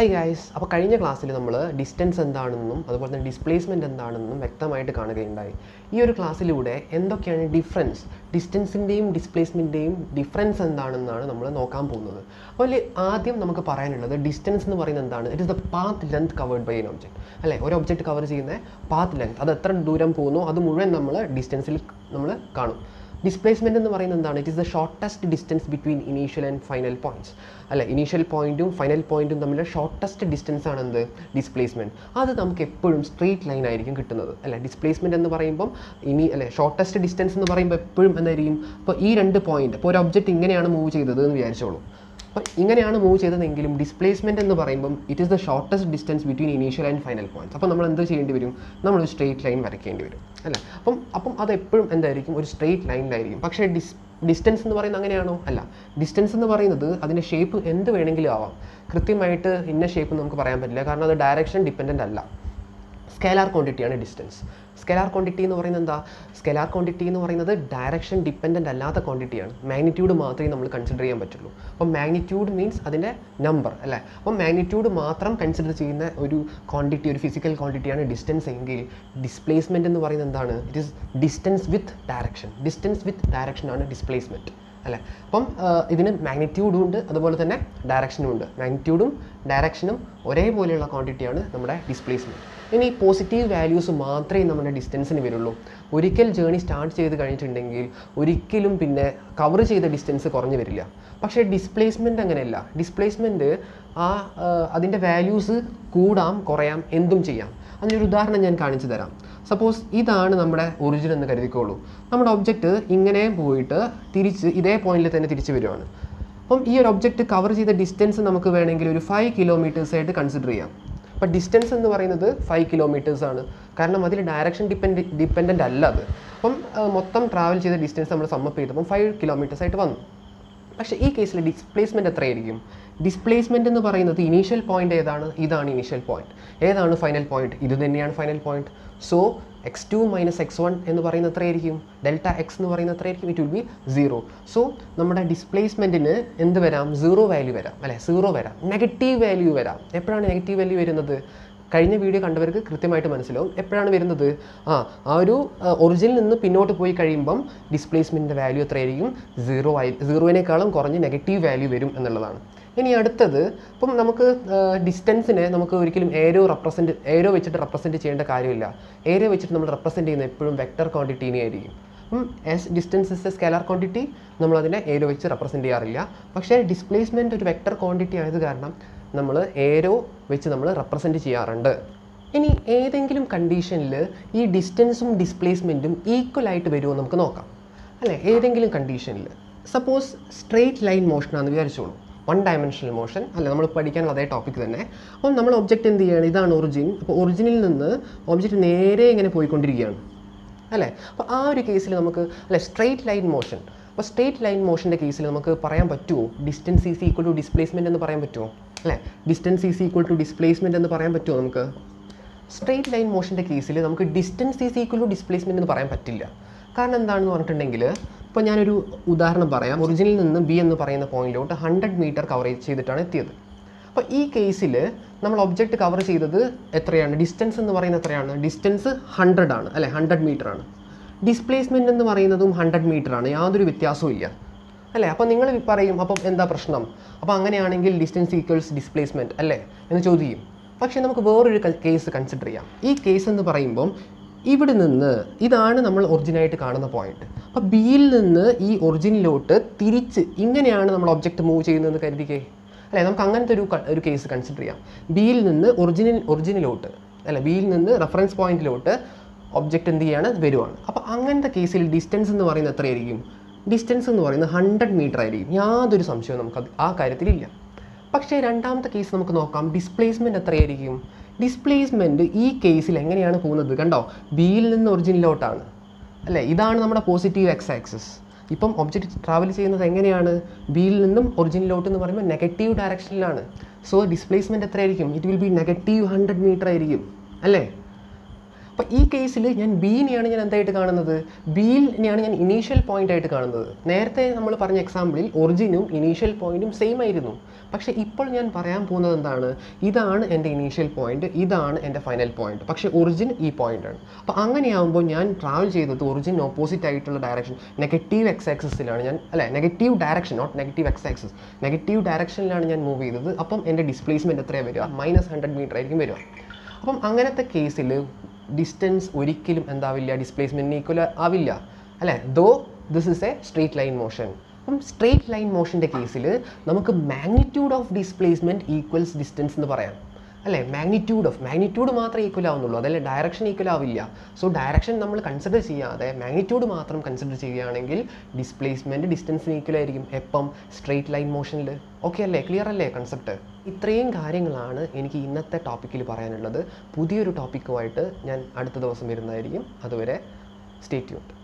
hi guys അപ്പോൾ കഴിഞ്ഞ ക്ലാസ്സിൽ നമ്മൾ ഡിസ്റ്റൻസ് എന്താണെന്നും അതുപോലെ തന്നെ ഡിസ്പ്ലേസ്മെൻറ്റ് എന്താണെന്നും വ്യക്തമായിട്ട് കാണുകയുണ്ടായി ഈ ഒരു ക്ലാസ്സിലൂടെ എന്തൊക്കെയാണ് ഡിഫറൻസ് ഡിസ്റ്റൻസിൻ്റെയും ഡിസ്പ്ലേസ്മെൻറ്റിൻ്റെയും ഡിഫറൻസ് എന്താണെന്നാണ് നമ്മൾ നോക്കാൻ പോകുന്നത് അപ്പോൾ ആദ്യം നമുക്ക് പറയാനുള്ളത് ഡിസ്റ്റൻസ് എന്ന് പറയുന്നത് എന്താണ് it is the path length covered by an object അല്ലേ ഒരു ഒബ്ജക്റ്റ് കവർ ചെയ്യുന്ന പാത്ത് ലെങ്ത് അത് എത്ര ദൂരം പോകുന്നു അത് മുഴുവൻ നമ്മൾ ഡിസ്റ്റൻസിൽ നമ്മൾ കാണും ഡിസ്പ്ലേസ്മെൻ്റ് എന്ന് പറയുന്നത് എന്താണ് it is the shortest distance between initial and final points അല്ല ഇനീഷ്യൽ പോയിന്റും ഫൈനൽ പോയിന്റും തമ്മിലുള്ള ഷോർട്ടസ്റ്റ് ഡിസ്റ്റൻസ് ആണ് എന്ത് ഡിസ്പ്ലേസ്മെൻറ്റ് അത് നമുക്ക് എപ്പോഴും സ്ട്രെയിറ്റ് ലൈൻ ആയിരിക്കും കിട്ടുന്നത് അല്ല ഡിസ്പ്ലേസ്മെൻറ്റ് എന്ന് പറയുമ്പം ഇനി അല്ലെ ഷോർട്ടസ്റ്റ് ഡിസ്റ്റൻസ് എന്ന് പറയുമ്പോൾ എപ്പോഴും എന്തായിരിക്കും ഇപ്പോൾ ഈ രണ്ട് പോയിന്റ് ഇപ്പോൾ ഒരു ഒബ്ജക്റ്റ് ഇങ്ങനെയാണ് മൂവ് ചെയ്തത് എന്ന് വിചാരിച്ചോളൂ അപ്പോൾ ഇങ്ങനെയാണ് മൂവ് ചെയ്തതെങ്കിലും ഡിസ്പ്ലേസ്മെൻറ്റ് എന്ന് പറയുമ്പം it is the shortest distance between initial and final points അപ്പോൾ നമ്മൾ എന്ത് ചെയ്യേണ്ടി വരും നമ്മൾ ഒരു സ്ട്രെയിറ്റ് ലൈൻ വരയ്ക്കേണ്ടി വരും അല്ല അപ്പം അപ്പം അത് എപ്പോഴും എന്തായിരിക്കും ഒരു സ്ട്രെയിറ്റ് ലൈനിലായിരിക്കും പക്ഷേ ഡിസ് ഡിസ്റ്റൻസ് എന്ന് പറയുന്നത് അങ്ങനെയാണോ അല്ല ഡിസ്റ്റൻസ് എന്ന് പറയുന്നത് അതിൻ്റെ ഷേപ്പ് എന്ത് വേണമെങ്കിലും ആവാം കൃത്യമായിട്ട് ഇന്ന ഷേപ്പ് നമുക്ക് പറയാൻ പറ്റില്ല കാരണം അത് ഡയറക്ഷൻ ഡിപ്പെൻഡൻ്റ് അല്ല സ്കേലാർ ക്വാണ്ടിറ്റിയാണ് ഡിസ്റ്റൻസ് സ്കെലാർ ക്വാണ്ടിറ്റി എന്ന് പറയുന്നത് എന്താ സ്കെലാർ ക്വാണ്ടിറ്റി എന്ന് പറയുന്നത് ഡയറക്ഷൻ ഡിപ്പെൻഡൻ്റ് അല്ലാത്ത ക്വാണ്ടിറ്റിയാണ് മാഗ്നിറ്റ്യൂഡ് മാത്രമേ നമ്മൾ കൺസിഡർ ചെയ്യാൻ പറ്റുള്ളൂ അപ്പം മാഗ്നിറ്റ്യൂഡ് മീൻസ് അതിൻ്റെ നമ്പർ അല്ലേ അപ്പം മാഗ്നിറ്റ്യൂഡ് മാത്രം കൺസിഡർ ചെയ്യുന്ന ഒരു ക്വാണ്ടിറ്റി ഒരു ഫിസിക്കൽ ക്വാണ്ടിറ്റിയാണ് ഡിസ്റ്റൻസ് എങ്കിൽ ഡിസ്പ്ലേസ്മെൻറ്റ് എന്ന് പറയുന്നത് എന്താണ് it is distance with direction distance with ഡയറക്ഷനാണ് ഡിസ്പ്ലേസ്മെൻറ്റ് അല്ലേ അപ്പം ഇതിന് മാഗ്നിറ്റ്യൂഡും ഉണ്ട് അതുപോലെ തന്നെ ഡയറക്ഷനും ഉണ്ട് മാഗ്നിറ്റ്യൂഡും ഡയറക്ഷനും ഒരേപോലെയുള്ള ക്വാണ്ടിറ്റിയാണ് നമ്മുടെ ഡിസ്പ്ലേസ്മെൻറ്റ് ഇനി പോസിറ്റീവ് വാല്യൂസ് മാത്രമേ നമ്മുടെ ഡിസ്റ്റൻസിന് വരുള്ളൂ ഒരിക്കൽ ജേണി സ്റ്റാർട്ട് ചെയ്ത് കഴിഞ്ഞിട്ടുണ്ടെങ്കിൽ ഒരിക്കലും പിന്നെ കവർ ചെയ്ത ഡിസ്റ്റൻസ് കുറഞ്ഞു വരില്ല പക്ഷേ ഡിസ്പ്ലേസ്മെൻറ്റ് അങ്ങനെയല്ല ഡിസ്പ്ലേസ്മെൻറ്റ് ആ അതിൻ്റെ വാല്യൂസ് കൂടാം കുറയാം എന്തും ചെയ്യാം അതിനൊരു ഉദാഹരണം ഞാൻ കാണിച്ചു തരാം സപ്പോസ് ഇതാണ് നമ്മുടെ ഒറിജിൻ എന്ന് കരുതിക്കോളൂ നമ്മുടെ ഒബ്ജക്റ്റ് ഇങ്ങനെ പോയിട്ട് തിരിച്ച് ഇതേ പോയിന്റിൽ തന്നെ തിരിച്ച് വരുവാണ് അപ്പം ഈ ഒരു ഒബ്ജക്റ്റ് കവർ ചെയ്ത ഡിസ്റ്റൻസ് നമുക്ക് വേണമെങ്കിൽ ഒരു ഫൈവ് കിലോമീറ്റേഴ്സ് ആയിട്ട് കൺസിഡർ ചെയ്യാം അപ്പം ഡിസ്റ്റൻസ് എന്ന് പറയുന്നത് ഫൈവ് കിലോമീറ്റേഴ്സ് ആണ് കാരണം അതിൽ ഡയറക്ഷൻ ഡിപ്പെൻഡ് ഡിപ്പെൻഡൻ്റ് അല്ല അത് അപ്പം മൊത്തം ട്രാവൽ ചെയ്ത ഡിസ്റ്റൻസ് നമ്മൾ സമ്മപ്പ് ചെയ്തപ്പം ഫൈവ് കിലോമീറ്റേഴ്സ് ആയിട്ട് വന്നു പക്ഷേ ഈ കേസിൽ ഡിസ്പ്ലേസ്മെൻറ്റ് എത്രയായിരിക്കും ഡിസ്പ്ലേസ്മെൻറ്റ് എന്ന് പറയുന്നത് ഇനീഷ്യൽ പോയിന്റ് ഏതാണ് ഇതാണ് ഇനീഷ്യൽ പോയിന്റ് ഏതാണ് ഫൈനൽ പോയിന്റ് ഇത് തന്നെയാണ് final point so x two minus x one എന്ന് പറയുന്നത് എത്രയായിരിക്കും ഡെൽറ്റ എക്സ് എന്ന് പറയുന്നത് എത്രയായിരിക്കും it will be zero so നമ്മുടെ ഡിസ്പ്ലേസ്മെൻറ്റിന് എന്ത് വരാം സീറോ വാല്യൂ വരാം അല്ലെ സീറോ വരാം നെഗറ്റീവ് വാല്യൂ വരാം എപ്പോഴാണ് നെഗറ്റീവ് വാല്യൂ വരുന്നത് കഴിഞ്ഞ വീഡിയോ കണ്ടവർക്ക് കൃത്യമായിട്ട് മനസ്സിലാവും എപ്പോഴാണ് വരുന്നത് ആ ആ ഒരു ഒറിജിനിൽ നിന്ന് പിന്നോട്ട് പോയി കഴിയുമ്പം ഡിസ്പ്ലേസ്മെൻറ്റിൻ്റെ വാല്യൂ എത്രയായിരിക്കും സീറോ ആയി സീറോയിനേക്കാളും കുറഞ്ഞ് നെഗറ്റീവ് വാല്യൂ വരും എന്നുള്ളതാണ് ഇനി അടുത്തത് ഇപ്പം നമുക്ക് ഡിസ്റ്റൻസിനെ നമുക്ക് ഒരിക്കലും ഏരോ റെപ്രസെൻറ്റ് ഏരോ വെച്ചിട്ട് റെപ്രസെൻറ്റ് ചെയ്യേണ്ട കാര്യമില്ല ഏരോ വെച്ചിട്ട് നമ്മൾ റെപ്രസെൻറ്റ് ചെയ്യുന്നത് എപ്പോഴും വെക്ടർ ക്വാണ്ടിറ്റീനെ ആയിരിക്കും അപ്പം as distance is a scalar quantity നമ്മളതിനെ ഏരോ വെച്ച് റെപ്രസെൻറ്റ് ചെയ്യാറില്ല പക്ഷേ ഡിസ്പ്ലേസ്മെൻറ്റ് ഒരു വെക്ടർ ക്വാണ്ടിറ്റി ആയത് കാരണം നമ്മൾ ഏരോ വെച്ച് നമ്മൾ റെപ്രസെൻറ്റ് ചെയ്യാറുണ്ട് ഇനി ഏതെങ്കിലും കണ്ടീഷനിൽ ഈ ഡിസ്റ്റൻസും ഡിസ്പ്ലേസ്മെൻറ്റും ഈക്വൽ ആയിട്ട് വരുമോ നമുക്ക് നോക്കാം അല്ലേ ഏതെങ്കിലും കണ്ടീഷനിൽ സപ്പോസ് സ്ട്രെയിറ്റ് ലൈൻ മോഷനാണെന്ന് വിചാരിച്ചോളൂ വൺ ഡയമെൻഷണൽ മോഷൻ അല്ല നമ്മൾ പഠിക്കാനുള്ള അതേ ടോപ്പിക് തന്നെ അപ്പം നമ്മൾ ഒബ്ജക്റ്റ് എന്ത് ചെയ്യണം ഇതാണ് ഒറിജിൻ അപ്പോൾ ഒറിജിനിൽ നിന്ന് ഒബ്ജക്റ്റ് നേരെ ഇങ്ങനെ പോയിക്കൊണ്ടിരിക്കുകയാണ് അല്ലേ അപ്പോൾ ആ ഒരു കേസിൽ നമുക്ക് അല്ലെ സ്ട്രെയിറ്റ് ലൈൻ മോഷൻ അപ്പോൾ സ്ട്രെയിറ്റ് ലൈൻ മോഷൻ്റെ കേസിൽ നമുക്ക് പറയാൻ പറ്റുമോ distance is equal to displacement എന്ന് പറയാൻ പറ്റുമോ അല്ലേ distance is equal to displacement എന്ന് പറയാൻ പറ്റുമോ നമുക്ക് സ്ട്രെയിറ്റ് ലൈൻ മോഷൻ്റെ കേസിൽ നമുക്ക് distance is equal to displacement എന്ന് പറയാൻ പറ്റില്ല കാരണം എന്താണെന്ന് പറഞ്ഞിട്ടുണ്ടെങ്കിൽ ഇപ്പോൾ ഞാനൊരു ഉദാഹരണം പറയാം ഒറിജിനിൽ നിന്ന് ബി എന്ന് പറയുന്ന പോയിന്റിലോട്ട് ഹൺഡ്രഡ് മീറ്റർ കവറേജ് ചെയ്തിട്ടാണ് എത്തിയത് അപ്പോൾ ഈ കേസിൽ നമ്മൾ ഒബ്ജക്റ്റ് കവർ ചെയ്തത് എത്രയാണ് ഡിസ്റ്റൻസ് എന്ന് പറയുന്നത് എത്രയാണ് ഡിസ്റ്റൻസ് ഹൺഡ്രഡ് ആണ് അല്ലെ ഹൺഡ്രഡ് മീറ്റർ ആണ് ഡിസ്പ്ലേസ്മെൻറ്റ് എന്ന് പറയുന്നതും ഹൺഡ്രഡ് മീറ്റർ ആണ് യാതൊരു വ്യത്യാസവും ഇല്ല അല്ലേ അപ്പോൾ നിങ്ങൾ പറയും അപ്പം എന്താ പ്രശ്നം അപ്പോൾ അങ്ങനെയാണെങ്കിൽ ഡിസ്റ്റൻസ് ഈക്വൽസ് ഡിസ്പ്ലേസ്മെൻറ്റ് അല്ലേ എന്ന് ചോദിക്കും പക്ഷേ നമുക്ക് വേറൊരു കേസ് കൺസിഡർ ചെയ്യാം ഈ കേസ് എന്ന് പറയുമ്പം ഇവിടെ നിന്ന് ഇതാണ് നമ്മൾ ഒറിജിനായിട്ട് കാണുന്ന പോയിന്റ് അപ്പോൾ ബിയിൽ നിന്ന് ഈ ഒറിജിനിലോട്ട് തിരിച്ച് ഇങ്ങനെയാണ് നമ്മൾ ഒബ്ജക്റ്റ് മൂവ് ചെയ്യുന്നതെന്ന് കരുതിക്കേ അല്ലേ നമുക്ക് അങ്ങനത്തെ ഒരു ഒരു കേസ് കൺസിഡർ ചെയ്യാം ബിയിൽ നിന്ന് ഒറിജിനൽ ഒറിജിനിലോട്ട് അല്ല ബിയിൽ നിന്ന് റെഫറൻസ് പോയിന്റിലോട്ട് ഒബ്ജക്റ്റ് എന്ത് ചെയ്യാണ് വരുവാണ് അപ്പോൾ അങ്ങനത്തെ കേസിൽ ഡിസ്റ്റൻസ് എന്ന് പറയുന്നത് എത്രയായിരിക്കും ഡിസ്റ്റൻസ് എന്ന് പറയുന്നത് ഹൺഡ്രഡ് മീറ്റർ ആയിരിക്കും യാതൊരു സംശയവും നമുക്ക് ആ കാര്യത്തിലില്ല പക്ഷേ രണ്ടാമത്തെ കേസ് നമുക്ക് നോക്കാം ഡിസ്പ്ലേസ്മെൻറ്റ് എത്രയായിരിക്കും ഡിസ്പ്ലേസ്മെൻറ്റ് ഈ കേസിൽ എങ്ങനെയാണ് പോകുന്നത് കണ്ടോ ബിയിൽ നിന്ന് ഒറിജിനിലോട്ടാണ് അല്ലേ ഇതാണ് നമ്മുടെ പോസിറ്റീവ് എക്സ് ആക്സസ് ഇപ്പം ഒബ്ജക്റ്റ് ട്രാവൽ ചെയ്യുന്നത് എങ്ങനെയാണ് ബിയിൽ നിന്നും ഒറിജിനിലോട്ട് എന്ന് പറയുമ്പോൾ നെഗറ്റീവ് ഡയറക്ഷനിലാണ് സോ ഡിസ്പ്ലേസ്മെൻറ്റ് എത്രയായിരിക്കും it will be negative hundred metre ആയിരിക്കും അല്ലേ അപ്പോൾ ഈ കേസിൽ ഞാൻ ബീനെയാണ് ഞാൻ എന്തായിട്ട് കാണുന്നത് ബിയിനെയാണ് ഞാൻ ഇനീഷ്യൽ പോയിന്റ് ആയിട്ട് കാണുന്നത് നേരത്തെ നമ്മൾ പറഞ്ഞ എക്സാമ്പിളിൽ ഒറിജിനും ഇനീഷ്യൽ പോയിന്റും സെയിം ആയിരുന്നു പക്ഷേ ഇപ്പോൾ ഞാൻ പറയാൻ പോകുന്നത് എന്താണ് ഇതാണ് എൻ്റെ ഇനീഷ്യൽ പോയിന്റ് ഇതാണ് എൻ്റെ ഫൈനൽ പോയിന്റ് പക്ഷേ ഒറിജിൻ ഈ പോയിന്റ് ആണ് അപ്പോൾ അങ്ങനെയാകുമ്പോൾ ഞാൻ ട്രാവൽ ചെയ്തത് ഒറിജിൻ ഓപ്പോസിറ്റ് ആയിട്ടുള്ള ഡയറക്ഷൻ നെഗറ്റീവ് എക്സ് ആക്സിസിലാണ് ഞാൻ അല്ലെ negative direction not negative x axis negative ഡയറക്ഷനിലാണ് ഞാൻ മൂവ് ചെയ്തത് അപ്പം എൻ്റെ ഡിസ്പ്ലേസ്മെൻറ്റ് എത്രയാണ് വരിക മൈനസ് ഹൺഡ്രഡ് മീറ്റർ ആയിരിക്കും വരിക അപ്പം അങ്ങനത്തെ കേസിൽ ഡിസ്റ്റൻസ് ഒരിക്കലും എന്താവില്ല ഡിസ്പ്ലേസ്മെൻറ്റിന് ഈക്വൽ ആവില്ല അല്ലേ though this is a straight line motion അപ്പം സ്ട്രേറ്റ് ലൈൻ മോഷൻ്റെ കേസിൽ നമുക്ക് magnitude of displacement equals distance എന്ന് പറയാം അല്ലേ മാഗ്നിറ്റ്യൂഡ് ഓഫ് മാഗ്നിറ്റ്യൂഡ് മാത്രമേ ഈക്വൽ ആവുന്നുള്ളൂ അതല്ലേ ഡയറക്ഷൻ ഈക്വൽ ആവില്ല സോ ഡയറക്ഷൻ നമ്മൾ കൺസിഡർ ചെയ്യാതെ മാഗ്നിറ്റ്യൂഡ് മാത്രം കൺസിഡർ ചെയ്യുകയാണെങ്കിൽ ഡിസ്പ്ലേസ്മെൻറ്റ് ഡിസ്റ്റൻസിന് ഈക്വൽ ആയിരിക്കും എപ്പം സ്ട്രേറ്റ് ലൈൻ മോഷനിൽ ഓക്കെ അല്ലേ ക്ലിയർ അല്ലേ കൺസെപ്റ്റ് ഇത്രയും കാര്യങ്ങളാണ് എനിക്ക് ഇന്നത്തെ ടോപ്പിക്കിൽ പറയാനുള്ളത് പുതിയൊരു ടോപ്പിക്കുമായിട്ട് ഞാൻ അടുത്ത ദിവസം വരുന്നതായിരിക്കും അതുവരെ സ്റ്റേ ട്യൂൺഡ്